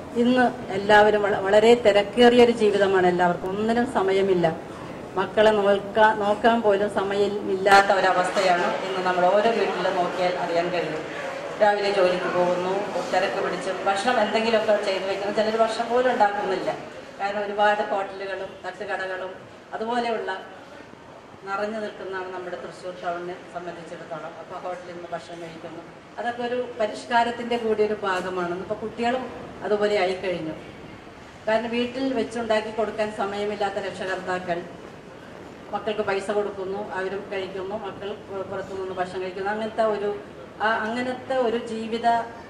ഇന്ന് എല്ലാവരും വള- വളരെ തിരക്കേറിയ ഒരു ജീവിതമാണ് എല്ലാവർക്കും ഒന്നിനും സമയമില്ല മക്കളെ നോക്കാൻ നോക്കാൻ പോലും സമയമില്ലാത്ത ഒരവസ്ഥയാണ് ഇന്ന് നമ്മൾ ഓരോ വീട്ടിലും നോക്കിയാൽ അറിയാൻ കഴിയും രാവിലെ ജോലിക്ക് പോകുന്നു തിരക്ക് പിടിച്ച് ഭക്ഷണം എന്തെങ്കിലുമൊക്കെ ചെയ്തു വെക്കുന്നു ചിലർ ഭക്ഷണം പോലും ഉണ്ടാക്കുന്നില്ല കാരണം ഒരുപാട് ഹോട്ടലുകളും തട്ടുകടകളും അതുപോലെയുള്ള നിറഞ്ഞു നിൽക്കുന്നതാണ് നമ്മുടെ തൃശ്ശൂർ ടൗണിനെ സംബന്ധിച്ചിടത്തോളം അപ്പോൾ ഹോട്ടലിൽ നിന്ന് ഭക്ഷണം കഴിക്കുന്നു അതൊക്കെ ഒരു പരിഷ്കാരത്തിന്റെ കൂടി ഒരു ഭാഗമാണ് ഇപ്പോൾ കുട്ടികളും അതുപോലെ ആയിക്കഴിഞ്ഞു കാരണം വീട്ടിൽ വെച്ചുണ്ടാക്കി കൊടുക്കാൻ സമയമില്ലാത്ത രക്ഷകർത്താക്കൾ മക്കൾക്ക് പൈസ കൊടുക്കുന്നു അവരും കഴിക്കുന്നു മക്കൾ പു- പുറത്തു നിന്ന് ഭക്ഷണം കഴിക്കുന്നു അങ്ങനത്തെ ഒരു ആ അങ്ങനത്തെ ഒരു ജീവിത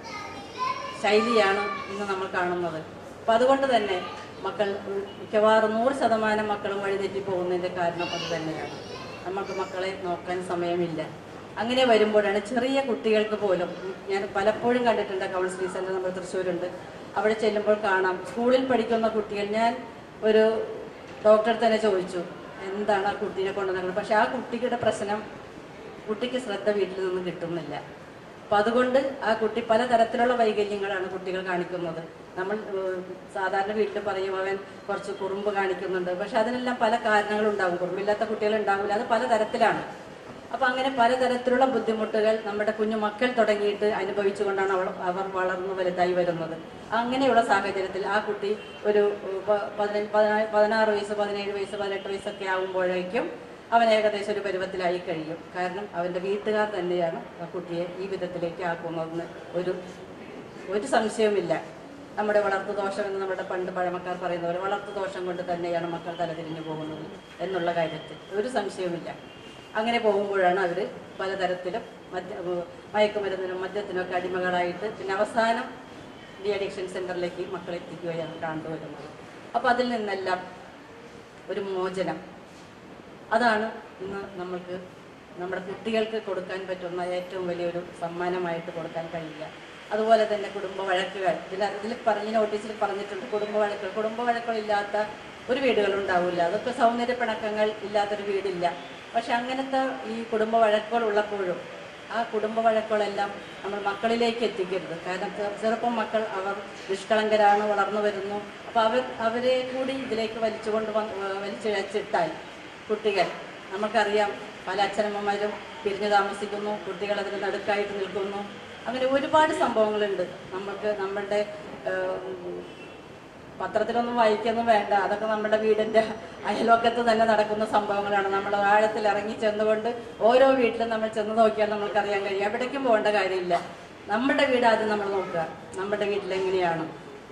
ശൈലിയാണ് ഇന്ന് നമ്മൾ കാണുന്നത് അപ്പം അതുകൊണ്ട് തന്നെ മക്കൾ ഉം, മിക്കവാറും നൂറ് ശതമാനം മക്കളും വഴിതെറ്റി പോകുന്നതിൻ്റെ കാരണം അത് തന്നെയാണ് നമുക്ക് മക്കളെ നോക്കാൻ സമയമില്ല അങ്ങനെ വരുമ്പോഴാണ് ചെറിയ കുട്ടികൾക്ക് പോലും ഉം, ഞാൻ പലപ്പോഴും കണ്ടിട്ടുണ്ട് കൗൺസിലിംഗ് സെൻറ്റർ നമ്മുടെ തൃശ്ശൂരുണ്ട് അവിടെ ചെല്ലുമ്പോൾ കാണാം സ്കൂളിൽ പഠിക്കുന്ന കുട്ടികൾ ഞാൻ ഒരു ഡോക്ടറെ തന്നെ ചോദിച്ചു എന്താണ് ആ കുട്ടീനെ കൊണ്ടുവന്നത് പക്ഷെ ആ കുട്ടിയുടെ പ്രശ്നം കുട്ടിക്ക് ശ്രദ്ധ വീട്ടിൽ നിന്ന് കിട്ടുന്നില്ല അപ്പൊ അതുകൊണ്ട് ആ കുട്ടി പലതരത്തിലുള്ള വൈകല്യങ്ങളാണ് കുട്ടികൾ കാണിക്കുന്നത് നമ്മൾ ഏഹ്, സാധാരണ വീട്ടിൽ പറയും അവൻ കുറച്ച് കുറുമ്പ് കാണിക്കുന്നുണ്ട് പക്ഷെ അതിനെല്ലാം പല കാരണങ്ങളുണ്ടാവും കുറുമ്പില്ലാത്ത കുട്ടികൾ ഉണ്ടാവില്ല അത് പലതരത്തിലാണ് അപ്പൊ അങ്ങനെ പലതരത്തിലുള്ള ബുദ്ധിമുട്ടുകൾ നമ്മുടെ കുഞ്ഞു മക്കൾ തുടങ്ങിയിട്ട് അനുഭവിച്ചുകൊണ്ടാണ് അവൾ അവർ വളർന്നു വലുതായി വരുന്നത് അങ്ങനെയുള്ള സാഹചര്യത്തിൽ ആ കുട്ടി ഒരു ഏഹ്, പ- പതിനഞ്ച് പതിനാ- പതിനാറ് വയസ്സ് പതിനേഴ് വയസ്സ് പതിനെട്ട് വയസ്സൊക്കെ ആകുമ്പോഴേക്കും അവൻ ഏകദേശം ഒരു പരുവത്തിലായി കഴിയും കാരണം അവന്റെ വീട്ടുകാർ തന്നെയാണ് ആ കുട്ടിയെ ഈ വിധത്തിലേക്ക് ആക്കുന്നതെന്ന് ഒരു ഒരു സംശയവുമില്ല നമ്മുടെ വളർത്തു ദോഷം എന്ന് നമ്മുടെ പണ്ട് പഴമക്കാർ പറയുന്ന പോലെ വളർത്തു ദോഷം കൊണ്ട് തന്നെയാണ് മക്കൾ തലതിരിഞ്ഞു പോകുന്നത് എന്നുള്ള കാര്യത്തിൽ ഒരു സംശയവുമില്ല അങ്ങനെ പോകുമ്പോഴാണ് അവർ പലതരത്തിലും മദ്യ ഏഹ് മയക്കുമരുന്നിനും മദ്യത്തിനും ഒക്കെ അടിമകളായിട്ട് പിന്നെ അവസാനം ഡി അഡിക്ഷൻ സെന്ററിലേക്ക് മക്കളെ എത്തിക്കുകയാണ് കണ്ടുവരുന്നത് അപ്പോൾ അതിൽ നിന്നെല്ലാം ഒരു മോചനം അതാണ് ഇന്ന് നമ്മൾക്ക് നമ്മുടെ കുട്ടികൾക്ക് കൊടുക്കാൻ പറ്റുന്ന ഏറ്റവും വലിയൊരു സമ്മാനമായിട്ട് കൊടുക്കാൻ കഴിയുക അതുപോലെ തന്നെ കുടുംബ വഴക്കുകൾ ഇതിൽ ഇതിൽ പറഞ്ഞ നോട്ടീസിൽ പറഞ്ഞിട്ടുണ്ട് കുടുംബ വഴക്കുകൾ കുടുംബ വഴക്കുകളില്ലാത്ത ഒരു വീടുകളുണ്ടാവില്ല അതൊക്കെ സൗന്ദര്യ പിണക്കങ്ങൾ ഇല്ലാത്തൊരു വീടില്ല പക്ഷെ അങ്ങനത്തെ ഈ കുടുംബ വഴക്കുകൾ ഉള്ളപ്പോഴും ആ കുടുംബ വഴക്കുകളെല്ലാം നമ്മൾ മക്കളിലേക്ക് എത്തിക്കരുത് കാരണം ചെ- ചെറുപ്പം മക്കൾ അവർ നിഷ്കളങ്കരാണ് വളർന്നു വരുന്നു അപ്പോൾ അവർ അവരെ കൂടി ഇതിലേക്ക് വലിച്ചുകൊണ്ട് വന്ന് വലിച്ചിഴച്ചിട്ടാൽ കുട്ടികൾ നമുക്കറിയാം പല അച്ഛനമ്മമാരും പിരിഞ്ഞു താമസിക്കുന്നു കുട്ടികൾ അതിന് നടുക്കായിട്ട് നിൽക്കുന്നു അങ്ങനെ ഒരുപാട് സംഭവങ്ങളുണ്ട് നമുക്ക് നമ്മളുടെ ഏഹ്, പത്രത്തിലൊന്നും വായിക്കൊന്നും വേണ്ട അതൊക്കെ നമ്മുടെ വീടിന്റെ അയൽവക്കത്ത് തന്നെ നടക്കുന്ന സംഭവങ്ങളാണ് നമ്മൾ ആഴത്തിൽ ഇറങ്ങി ചെന്നുകൊണ്ട് ഓരോ വീട്ടിലും നമ്മൾ ചെന്ന് നോക്കിയാൽ നമ്മൾക്കറിയാൻ കഴിയും എവിടേക്കും പോകേണ്ട കാര്യമില്ല നമ്മുടെ വീട് ആദ്യം നമ്മൾ നോക്കുക നമ്മുടെ വീട്ടിൽ എങ്ങനെയാണ്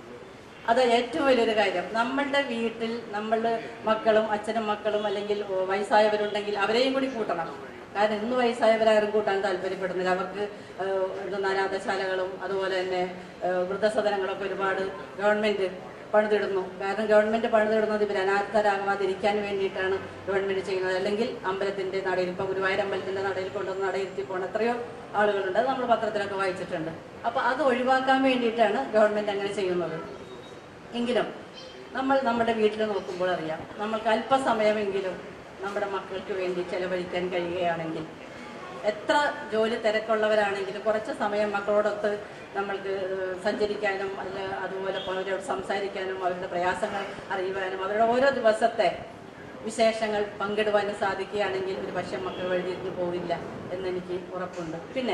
അത് ഏറ്റവും വലിയൊരു കാര്യം നമ്മളുടെ വീട്ടിൽ നമ്മളുടെ മക്കളും അച്ഛനും മക്കളും അല്ലെങ്കിൽ ഓ, വയസ്സായവരുണ്ടെങ്കിൽ അവരെയും കൂടി കൂട്ടണം കാരണം ഇന്ന് വയസ്സായവരാരും കൂട്ടാൻ താല്പര്യപ്പെടുന്നില്ല അവർക്ക് ഏഹ്, എന്താണ് അനാഥശാലകളും അതുപോലെ തന്നെ ഏഹ്, വൃദ്ധസദനങ്ങളൊക്കെ ഒരുപാട് ഗവൺമെന്റ് പണിതിടുന്നു കാരണം ഗവൺമെന്റ് പണിതിടുന്നത് ഇവർ അനാഥരാകാതിരിക്കാൻ വേണ്ടിയിട്ടാണ് ഗവൺമെന്റ് ചെയ്യുന്നത് അല്ലെങ്കിൽ അമ്പലത്തിന്റെ നടയിൽ ഇപ്പൊ ഗുരുവായൂർ അമ്പലത്തിന്റെ നടയിൽ കൊണ്ടുവന്ന് നടയിരുത്തി പോകണം എത്രയോ ആളുകളുണ്ട് അത് നമ്മൾ പത്രത്തിലൊക്കെ വായിച്ചിട്ടുണ്ട് അപ്പൊ അത് ഒഴിവാക്കാൻ വേണ്ടിയിട്ടാണ് ഗവൺമെന്റ് അങ്ങനെ ചെയ്യുന്നത് എങ്കിലും നമ്മൾ നമ്മുടെ വീട്ടിൽ നോക്കുമ്പോൾ അറിയാം നമ്മൾക്ക് അല്പസമയമെങ്കിലും നമ്മുടെ മക്കൾക്ക് വേണ്ടി ചെലവഴിക്കാൻ കഴിയുകയാണെങ്കിൽ എത്ര ജോലി തിരക്കുള്ളവരാണെങ്കിലും കുറച്ച് സമയം മക്കളോടൊത്ത് നമ്മൾക്ക് ഏഹ്, സഞ്ചരിക്കാനും അല്ല അതുപോലെ അവരോട് സംസാരിക്കാനും അവരുടെ പ്രയാസങ്ങൾ അറിയുവാനും അവരുടെ ഓരോ ദിവസത്തെ വിശേഷങ്ങൾ പങ്കിടുവാനും സാധിക്കുകയാണെങ്കിൽ ഒരു പക്ഷേ മക്കൾ വഴിതിരിഞ്ഞു പോവില്ല എന്നെനിക്ക് ഉറപ്പുണ്ട് പിന്നെ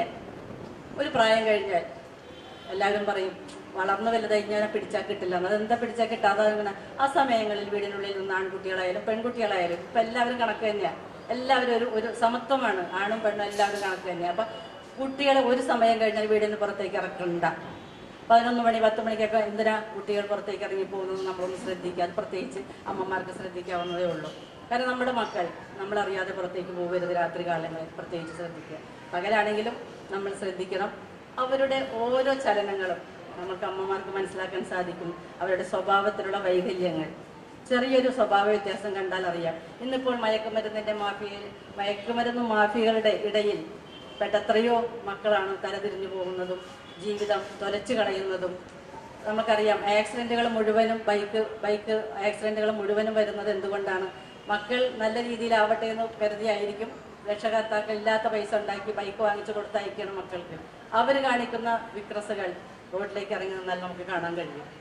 ഒരു പ്രായം കഴിഞ്ഞാൽ എല്ലാവരും പറയും വളർന്നു വലുതായി ഞാൻ പിടിച്ചാൽ കിട്ടില്ല അതെന്താ പിടിച്ചാൽ കിട്ടാതെ ഇങ്ങനെ ആ സമയങ്ങളിൽ വീടിനുള്ളിൽ നിന്ന് ആൺകുട്ടികളായാലും പെൺകുട്ടികളായാലും ഇപ്പൊ എല്ലാവരും കണക്ക് തന്നെയാണ് എല്ലാവരും ഒരു ഒരു സമത്വമാണ് ആണും പെണ്ണും എല്ലാവരും കണക്ക് തന്നെയാണ് അപ്പൊ കുട്ടികളെ ഒരു സമയം കഴിഞ്ഞാൽ വീടിന് പുറത്തേക്ക് ഇറക്കണ്ട പതിനൊന്ന് മണി പത്ത് മണിക്കൊക്കെ എന്തിനാ കുട്ടികൾ പുറത്തേക്ക് ഇറങ്ങി പോകുന്നത് നമ്മളൊന്ന് ശ്രദ്ധിക്കുക അത് പ്രത്യേകിച്ച് അമ്മമാർക്ക് ശ്രദ്ധിക്കാവുന്നതേ ഉള്ളൂ കാരണം നമ്മുടെ മക്കൾ നമ്മളറിയാതെ പുറത്തേക്ക് പോകരുത് രാത്രി കാലങ്ങളിൽ പ്രത്യേകിച്ച് ശ്രദ്ധിക്കുക പകലാണെങ്കിലും നമ്മൾ ശ്രദ്ധിക്കണം അവരുടെ ഓരോ ചലനങ്ങളും നമുക്ക് അമ്മമാർക്ക് മനസ്സിലാക്കാൻ സാധിക്കും അവരുടെ സ്വഭാവത്തിലുള്ള വൈകല്യങ്ങൾ ചെറിയൊരു സ്വഭാവ വ്യത്യാസം കണ്ടാൽ അറിയാം ഇന്നിപ്പോൾ മയക്കുമരുന്നിന്റെ മാഫിയയിൽ മയക്കുമരുന്ന് മാഫിയകളുടെ ഇടയിൽ പെട്ട എത്രയോ മക്കളാണ് തലതിരിഞ്ഞു പോകുന്നതും ജീവിതം തൊലച്ചു കളയുന്നതും നമുക്കറിയാം ആക്സിഡന്റുകൾ മുഴുവനും ബൈക്ക് ബൈക്ക് ആക്സിഡന്റുകൾ മുഴുവനും വരുന്നത് എന്തുകൊണ്ടാണ് മക്കൾ നല്ല രീതിയിലാവട്ടെ എന്ന് കരുതിയായിരിക്കും രക്ഷകർത്താക്കൾ ഇല്ലാത്ത പൈസ ഉണ്ടാക്കി ബൈക്ക് വാങ്ങിച്ചു കൊടുത്തയക്കണം മക്കൾക്ക് അവർ കാണിക്കുന്ന വിക്രസുകൾ റോഡിലേക്ക് ഇറങ്ങി നിന്നാൽ നമുക്ക് കാണാൻ കഴിയും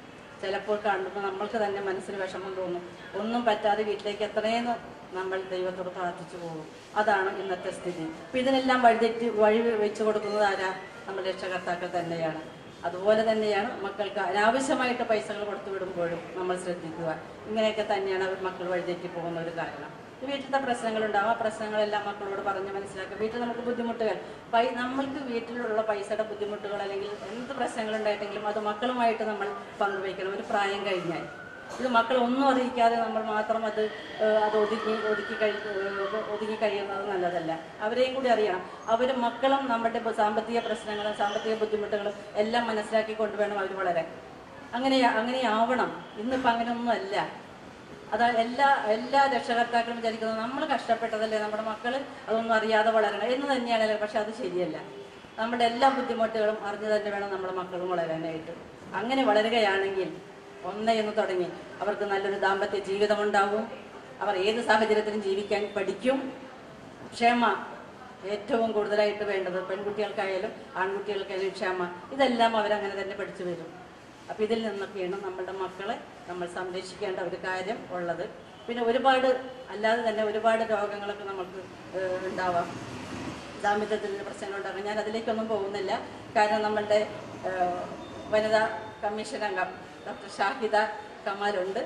ചിലപ്പോൾ കാണുമ്പോൾ നമ്മൾക്ക് തന്നെ മനസ്സിന് വിഷമം തോന്നും ഒന്നും പറ്റാതെ വീട്ടിലേക്ക് എത്രയെന്ന് നമ്മൾ ദൈവത്തോട് പ്രാർത്ഥിച്ചു പോകും അതാണ് ഇന്നത്തെ സ്ഥിതി അപ്പം ഇതിനെല്ലാം വഴിതെറ്റി വഴി വെച്ച് കൊടുക്കുന്നത് ആരാ നമ്മുടെ രക്ഷകർത്താക്കൾ തന്നെയാണ് അതുപോലെ തന്നെയാണ് മക്കൾക്ക് അനാവശ്യമായിട്ട് പൈസകൾ കൊടുത്തു വിടുമ്പോഴും നമ്മൾ ശ്രദ്ധിക്കുക ഇങ്ങനെയൊക്കെ തന്നെയാണ് അവർ മക്കൾ വഴിതെറ്റി പോകുന്ന ഒരു കാരണം വീട്ടിലത്തെ പ്രശ്നങ്ങളുണ്ടാവും ആ പ്രശ്നങ്ങളെല്ലാം മക്കളോട് പറഞ്ഞ് മനസ്സിലാക്കുക വീട്ടിൽ നമുക്ക് ബുദ്ധിമുട്ടുകൾ പൈ നമ്മൾക്ക് വീട്ടിലുള്ള പൈസയുടെ ബുദ്ധിമുട്ടുകൾ അല്ലെങ്കിൽ എന്ത് പ്രശ്നങ്ങൾ ഉണ്ടായിട്ടെങ്കിലും അത് മക്കളുമായിട്ട് നമ്മൾ പങ്കുവയ്ക്കണം ഒരു പ്രായം കഴിഞ്ഞാൽ ഇത് മക്കൾ ഒന്നും അറിയിക്കാതെ നമ്മൾ മാത്രം അത് ഏഹ്, അത് ഒതുക്കി ഒതുക്കി കഴി ഏഹ്, ഒതുങ്ങി കഴിയുന്നത് നല്ലതല്ല അവരെയും കൂടി അറിയണം അവർ മക്കളും നമ്മുടെ ബ- സാമ്പത്തിക പ്രശ്നങ്ങളും സാമ്പത്തിക ബുദ്ധിമുട്ടുകളും എല്ലാം മനസ്സിലാക്കി കൊണ്ടുവേണം അവർ വളരാൻ അങ്ങനെ അങ്ങനെയാവണം ഇന്നിപ്പോൾ അങ്ങനെയൊന്നും അല്ല അതാ എല്ലാ എല്ലാ രക്ഷകർത്താക്കളും വിചാരിക്കുന്നത് നമ്മൾ കഷ്ടപ്പെട്ടതല്ലേ നമ്മുടെ മക്കൾ അതൊന്നും അറിയാതെ വളരണം എന്ന് തന്നെയാണല്ലോ പക്ഷെ അത് ശരിയല്ല നമ്മുടെ എല്ലാ ബുദ്ധിമുട്ടുകളും അറിഞ്ഞു തന്നെ വേണം നമ്മുടെ മക്കളും വളരാനായിട്ട് അങ്ങനെ വളരുകയാണെങ്കിൽ ഒന്നേ എന്ന് തുടങ്ങി അവർക്ക് നല്ലൊരു ദാമ്പത്യ ജീവിതം ഉണ്ടാവും അവർ ഏത് സാഹചര്യത്തിലും ജീവിക്കാൻ പഠിക്കും ക്ഷമ ഏറ്റവും കൂടുതലായിട്ട് വേണ്ടത് പെൺകുട്ടികൾക്കായാലും ആൺകുട്ടികൾക്കായാലും ക്ഷമ ഇതെല്ലാം അവരങ്ങനെ തന്നെ പഠിച്ചു വരും അപ്പം ഇതിൽ നിന്നൊക്കെയാണ് നമ്മളുടെ മക്കളെ നമ്മൾ സംരക്ഷിക്കേണ്ട ഒരു കാര്യം ഉള്ളത് പിന്നെ ഒരുപാട് അല്ലാതെ തന്നെ ഒരുപാട് രോഗങ്ങളൊക്കെ നമുക്ക് ഏഹ്, ഉണ്ടാവാം ദാമ്പത്യത്തിൻ്റെ പ്രശ്നങ്ങളുണ്ടാകും ഞാൻ അതിലേക്കൊന്നും പോകുന്നില്ല കാരണം നമ്മളുടെ ഏഹ്, വനിതാ കമ്മീഷൻ അംഗം ഡോക്ടർ ഷാഹിദ കമാലുണ്ട്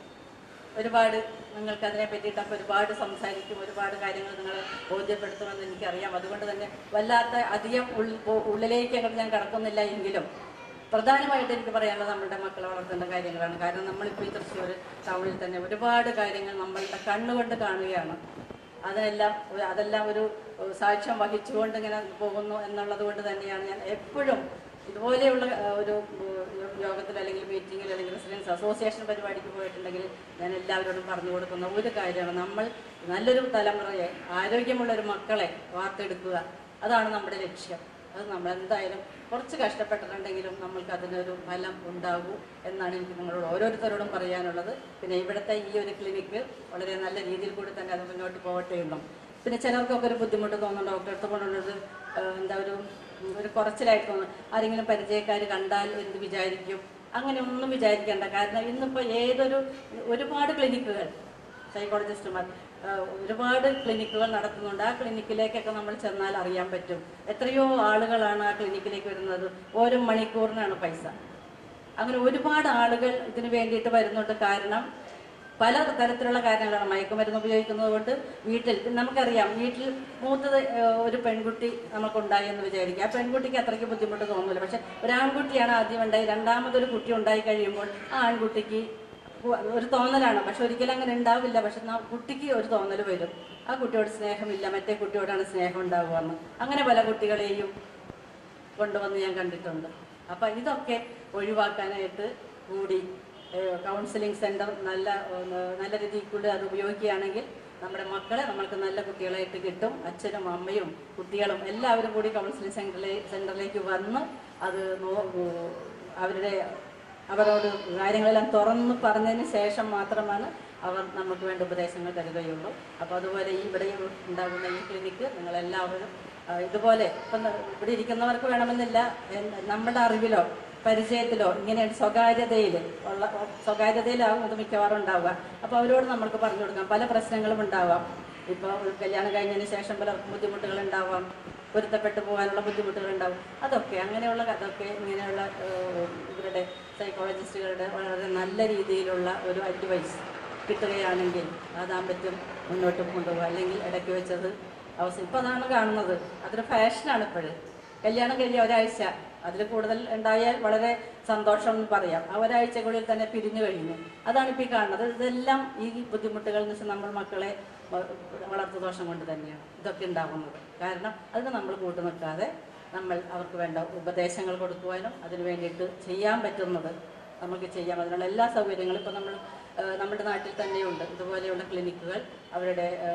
ഒരുപാട് നിങ്ങൾക്ക് അതിനെ പറ്റിയിട്ടൊക്കെ ഒരുപാട് സംസാരിക്കും ഒരുപാട് കാര്യങ്ങൾ നിങ്ങളെ ബോധ്യപ്പെടുത്തുമെന്ന് എനിക്കറിയാം അതുകൊണ്ട് തന്നെ വല്ലാത്ത അധികം ഉൾ- ഉ- ഉള്ളിലേക്ക് അങ്ങോട്ട് ഞാൻ കടക്കുന്നില്ല എങ്കിലും പ്രധാനമായിട്ട് എനിക്ക് പറയാനുള്ളത് നമ്മളുടെ മക്കളെ വളർത്തേണ്ട കാര്യങ്ങളാണ് കാരണം നമ്മളിപ്പോൾ ഈ തൃശ്ശൂർ ടൗണിൽ തന്നെ ഒരുപാട് കാര്യങ്ങൾ നമ്മളുടെ കണ്ണുകൊണ്ട് കാണുകയാണ് അതെല്ലാം ഒരു- അതെല്ലാം ഒരു ഏഹ്, സാക്ഷ്യം വഹിച്ചുകൊണ്ട് ഇങ്ങനെ പോകുന്നു എന്നുള്ളത് കൊണ്ട് തന്നെയാണ് ഞാൻ എപ്പോഴും ഇതുപോലെയുള്ള ഏഹ്, ഒരു ഏഹ്, യോഗത്തിൽ അല്ലെങ്കിൽ മീറ്റിങ്ങിൽ അല്ലെങ്കിൽ റെസിഡൻസ് അസോസിയേഷൻ പരിപാടിക്ക് പോയിട്ടുണ്ടെങ്കിൽ ഞാൻ എല്ലാവരോടും പറഞ്ഞു കൊടുക്കുന്ന ഒരു കാര്യമാണ് നമ്മൾ നല്ലൊരു തലമുറയെ ആരോഗ്യമുള്ള ഒരു മക്കളെ വാർത്തെടുക്കുക അതാണ് നമ്മുടെ ലക്ഷ്യം അത് നമ്മൾ എന്തായാലും കുറച്ച് കഷ്ടപ്പെട്ടിട്ടുണ്ടെങ്കിലും നമ്മൾക്ക് അതിനൊരു ഫലം ഉണ്ടാകൂ എന്നാണ് എനിക്ക് നിങ്ങളോട് ഓരോരുത്തരോടും പറയാനുള്ളത് പിന്നെ ഇവിടുത്തെ ഈ ഒരു ക്ലിനിക്ക് വളരെ നല്ല രീതിയിൽ കൂടി തന്നെ അത് മുന്നോട്ട് പോകട്ടെ എന്നും പിന്നെ ചിലർക്കൊക്കെ ഒരു ബുദ്ധിമുട്ട് തോന്നും ഡോക്ടറെ അടുത്ത് കൊണ്ടുള്ളത് എന്താ ഒരു ഒരു കുറച്ചിലായിട്ട് തോന്നും ആരെങ്കിലും പരിചയക്കാർ കണ്ടാൽ എന്ത് വിചാരിക്കും അങ്ങനെ ഒന്നും വിചാരിക്കേണ്ട കാരണം ഇന്നിപ്പോൾ ഏതൊരു ഒരുപാട് ക്ലിനിക്കുകൾ സൈക്കോളജിസ്റ്റുമാർ ആഹ് ഒരുപാട് ക്ലിനിക്കുകൾ നടത്തുന്നുണ്ട് ആ ക്ലിനിക്കിലേക്കൊക്കെ നമ്മൾ ചെന്നാൽ അറിയാൻ പറ്റും എത്രയോ ആളുകളാണ് ആ ക്ലിനിക്കിലേക്ക് വരുന്നത് ഓരോ മണിക്കൂറിനാണ് പൈസ അങ്ങനെ ഒരുപാട് ആളുകൾ ഇതിന് വേണ്ടിയിട്ട് വരുന്നുണ്ട് കാരണം പല തരത്തിലുള്ള കാരണങ്ങളാണ് മയക്കുമരുന്ന് ഉപയോഗിക്കുന്നത് കൊണ്ട് വീട്ടിൽ നമുക്കറിയാം വീട്ടിൽ മൂത്തത് ഏഹ്, ഒരു പെൺകുട്ടി നമുക്കുണ്ടായി എന്ന് വിചാരിക്കുക ആ പെൺകുട്ടിക്ക് അത്രയ്ക്ക് ബുദ്ധിമുട്ട് തോന്നില്ല പക്ഷെ ഒരു ആൺകുട്ടിയാണ് ആദ്യം ഉണ്ടായി രണ്ടാമതൊരു കുട്ടി ഉണ്ടായി കഴിയുമ്പോൾ ആ ആൺകുട്ടിക്ക് ഉവ്വ് ഒരു തോന്നലാണ് പക്ഷെ ഒരിക്കലും അങ്ങനെ ഉണ്ടാവില്ല പക്ഷെ ന- കുട്ടിക്ക് ഒരു തോന്നൽ വരും ആ കുട്ടിയോട് സ്നേഹമില്ല മറ്റേ കുട്ടിയോടാണ് സ്നേഹം ഉണ്ടാവുക എന്ന് അങ്ങനെ പല കുട്ടികളെയും കൊണ്ടുവന്ന് ഞാൻ കണ്ടിട്ടുണ്ട് അപ്പം ഇതൊക്കെ ഒഴിവാക്കാനായിട്ട് കൂടി കൗൺസിലിംഗ് സെൻറ്റർ നല്ല ഏഹ്, നല്ല രീതിയിൽ കൂടി അത് ഉപയോഗിക്കുകയാണെങ്കിൽ നമ്മുടെ മക്കളെ നമ്മൾക്ക് നല്ല കുട്ടികളായിട്ട് കിട്ടും അച്ഛനും അമ്മയും കുട്ടികളും എല്ലാവരും കൂടി കൗൺസിലിംഗ് സെൻറ്ററിലെ സെൻറ്ററിലേക്ക് വന്ന് അത് നോ- ഏഹ്, അവരുടെ അവരോട് കാര്യങ്ങളെല്ലാം തുറന്ന് പറഞ്ഞതിന് ശേഷം മാത്രമാണ് അവർ നമുക്ക് വേണ്ട ഉപദേശങ്ങൾ തരികയുള്ളൂ അപ്പോൾ അതുപോലെ ഈ ഇവിടെ ഉണ്ടാകുന്ന ഈ ക്ലിനിക്ക് നിങ്ങളെല്ലാവരും ആ, ഇതുപോലെ ഇപ്പം ന- ഇവിടെ ഇരിക്കുന്നവർക്ക് വേണമെന്നില്ല എൻ- നമ്മുടെ അറിവിലോ പരിചയത്തിലോ ഇങ്ങനെ ഒരു സ്വകാര്യതയിൽ ഉള്ള സ്വകാര്യതയിലാവും ഇത് മിക്കവാറും ഉണ്ടാവുക അപ്പോൾ അവരോട് നമ്മൾക്ക് പറഞ്ഞു കൊടുക്കാം പല പ്രശ്നങ്ങളും ഉണ്ടാവാം ഇപ്പോൾ കല്യാണം കഴിഞ്ഞതിന് ശേഷം പലർക്കും ബുദ്ധിമുട്ടുകൾ ഉണ്ടാവാം പൊരുത്തപ്പെട്ടു പോകാനുള്ള ബുദ്ധിമുട്ടുകൾ ഉണ്ടാവും അതൊക്കെ അങ്ങനെയുള്ള അതൊക്കെ ഇങ്ങനെയുള്ള ഏഹ്, ഇവരുടെ സൈക്കോളജിസ്റ്റുകളുടെ വളരെ നല്ല രീതിയിലുള്ള ഒരു അഡ്വൈസ് കിട്ടുകയാണെങ്കിൽ ആ ദാമ്പത്യം മുന്നോട്ട് കൊണ്ടുപോകുക അല്ലെങ്കിൽ ഇടയ്ക്ക് വെച്ചത് അവസ്ഥ ഇപ്പം അതാണ് കാണുന്നത് അതൊരു ഫാഷനാണ് ഇപ്പോഴും കല്യാണം കഴിഞ്ഞ ഒരാഴ്ച അതിൽ കൂടുതൽ ഉണ്ടായാൽ വളരെ സന്തോഷം എന്ന് പറയാം ആ ഒരാഴ്ചക്കുള്ളിൽ തന്നെ പിരിഞ്ഞു കഴിഞ്ഞു അതാണ് ഇപ്പോൾ ഈ കാണുന്നത് ഇതെല്ലാം ഈ ബുദ്ധിമുട്ടുകളിൽ നിന്ന് നമ്മൾ മക്കളെ വ- വളർത്തു ദോഷം കൊണ്ട് തന്നെയാണ് ഇതൊക്കെ ഉണ്ടാകുന്നത് കാരണം അതിന് നമ്മൾ കൂട്ടു നിൽക്കാതെ നമ്മൾ അവർക്ക് വേണ്ട ഉപദേശങ്ങൾ കൊടുക്കുവാനും അതിന് വേണ്ടിയിട്ട് ചെയ്യാൻ പറ്റുന്നത് നമുക്ക് ചെയ്യാം അതിനുള്ള എല്ലാ സൗകര്യങ്ങളും ഇപ്പോൾ നമ്മൾ ആ, നമ്മുടെ നാട്ടിൽ തന്നെയുണ്ട് ഇതുപോലെയുള്ള ക്ലിനിക്കുകൾ അവരുടെ ആ,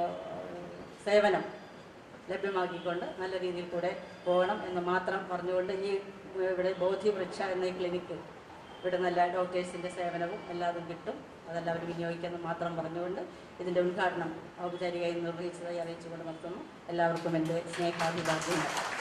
സേവനം ലഭ്യമാക്കിക്കൊണ്ട് നല്ല രീതിയിൽ കൂടെ പോകണം എന്ന് മാത്രം പറഞ്ഞുകൊണ്ട് ഈ ഇവിടെ ബോധ്യവൃക്ഷ എന്ന ഈ ക്ലിനിക്ക് ഇവിടെ നല്ല ഡോക്ടേഴ്സിൻ്റെ സേവനവും എല്ലാതും കിട്ടും അതെല്ലാവരും വിനിയോഗിക്കാമെന്ന് മാത്രം പറഞ്ഞുകൊണ്ട് ഇതിൻ്റെ ഉദ്ഘാടനം ഔപചാരികമായി നിർവഹിച്ചതായി അറിയിച്ചുകൊണ്ട് നിർത്തുന്നു എല്ലാവർക്കും എൻ്റെ സ്നേഹാഭിവാദ്യങ്ങൾ